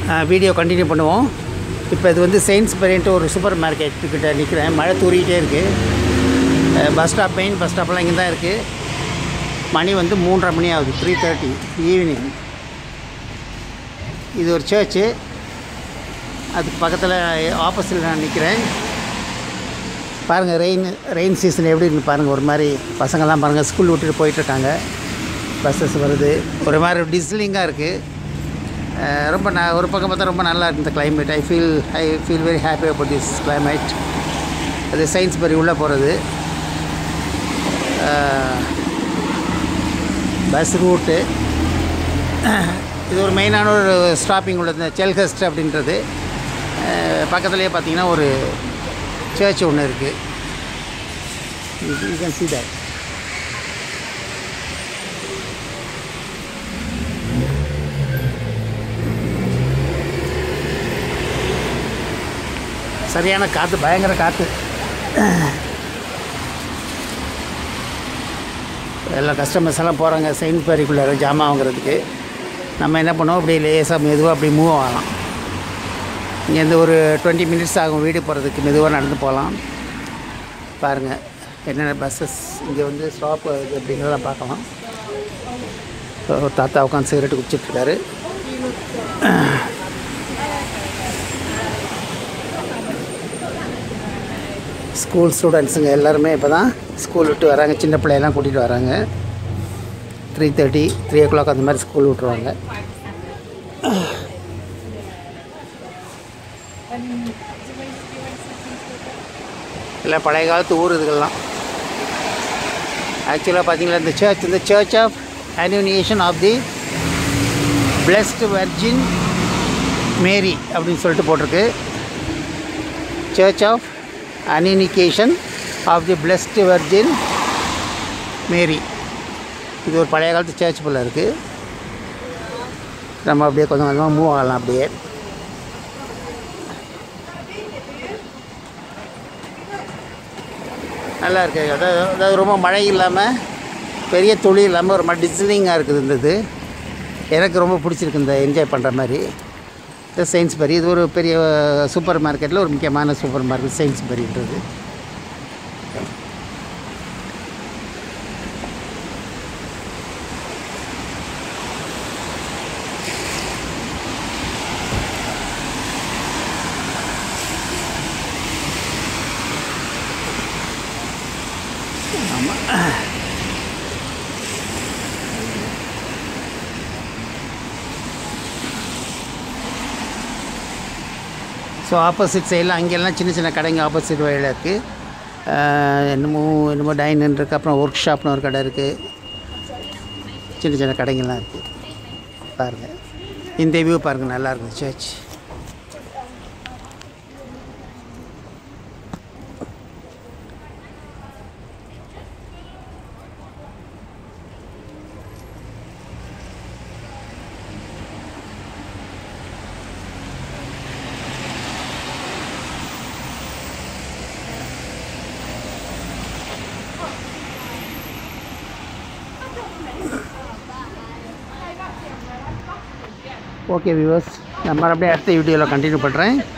video continue பண்ணுவோம் இப்போ இது வந்து செயின்ஸ்பரின்ட்டு ஒரு சூப்பர் மார்க்கெட் கிட்ட நிற்கிறேன் மழை தூரிக்கிட்டே இருக்குது பஸ் ஸ்டாப் மெயின் பஸ் ஸ்டாப்லாம் இங்கே தான் இருக்குது மணி வந்து மூன்றரை மணி ஆகுது த்ரீ தேர்ட்டி ஈவினிங் இது ஒரு சர்ச்சு அதுக்கு பக்கத்தில் ஆப்போசிட்டில் நான் நிற்கிறேன் பாருங்கள் ரெயின் ரெயின் சீசன் எப்படி இருக்கு பாருங்கள் ஒரு மாதிரி பசங்கள்லாம் பாருங்கள் ஸ்கூல் விட்டுட்டு போயிட்டுருக்காங்க பஸ்ஸஸ் வருது ஒரு மாதிரி டிஸ்லிங்காக இருக்குது ரொம்ப நான் ஒரு பக்கம் பார்த்தா ரொம்ப நல்லா இருக்கு இந்த climate I feel I feel very happy about this climate அது சயின்ஸ்பரி உள்ளே போகிறது பஸ் ரூட்டு இது ஒரு மெயினான ஒரு ஸ்டாப்பிங் உள்ளது இந்த செல்ஹஸ்ட் அப்படின்றது பக்கத்துலேயே பார்த்தீங்கன்னா ஒரு சர்ச் ஒன்று இருக்குது யூ கேன் see that சரியான காற்று பயங்கர காற்று எல்லா கஸ்டமர்ஸ் எல்லாம் போகிறாங்க செயின்ட் பேரிக்குள்ளே ஜாமான் வாங்குறதுக்கு நம்ம என்ன பண்ணுவோம் அப்படியே லேசாக மெதுவாக அப்படி மூவ் ஆகலாம் இங்கேருந்து ஒரு டுவெண்ட்டி மினிட்ஸ் ஆகும் வீடு போகிறதுக்கு மெதுவாக நடந்து போகலாம் பாருங்கள் என்னென்ன பஸ்ஸஸ் இங்கே வந்து ஸ்டாப் இது அப்படிங்கிறதெல்லாம் பார்க்கலாம் ஒரு தாத்தா உட்காந்து சிகரெட்டு குடிச்சிட்ருக்காரு ஸ்கூல் ஸ்டூடெண்ட்ஸுங்க எல்லாருமே இப்போ தான் ஸ்கூல் விட்டு வராங்க சின்ன பிள்ளையெல்லாம் கூட்டிகிட்டு வராங்க three thirty three o'clock அந்த மாதிரி ஸ்கூல் விட்ருவாங்க எல்லாம் பழைய காலத்து ஊர் இதுகள்லாம் ஆக்சுவலாக பார்த்தீங்களா இந்த சர்ச் இந்த church of annunciation of the blessed virgin Mary அப்படின்னு சொல்லிட்டு போட்டிருக்கு church of annunciation of the blessed virgin Mary இது ஒரு பழைய காலத்து சர்ச் போல் இருக்குது நம்ம அப்படியே கொஞ்சம் கொஞ்சமாக மூவ் ஆகலாம் அப்படியே நல்லா இருக்கு அதாவது அதாவது ரொம்ப மழை இல்லாமல் பெரிய துளி இல்லாமல் ஒரு மாதிரி டிசிலிங்காக இருக்குது இந்த இது எனக்கு ரொம்ப பிடிச்சிருக்கு இந்த என்ஜாய் பண்ணுற மாதிரி இது செயின்ஸ்பரி இது ஒரு பெரிய சூப்பர் மார்க்கெட்டில் ஒரு முக்கியமான சூப்பர் மார்க்கெட் செயின்ஸ்பரின்றது ஸோ ஆப்போசிட் சைடில் அங்கெல்லாம் சின்ன சின்ன கடைங்க ஆப்போசிட் வழியில் இருக்குது என்னமோ என்னமோ டைனன் இருக்குது அப்புறம் ஒர்க் ஷாப்னு ஒரு கடை இருக்குது சின்ன சின்ன கடைங்கள்லாம் இருக்குது பாருங்கள் இந்த வியூ பாருங்கள் நல்லா இருக்குது சர்ச் ஓகே வியூவர்ஸ் நான் மறுபடியும் அடுத்த வீடியோவில் கண்டினியூ பண்ணுறேன்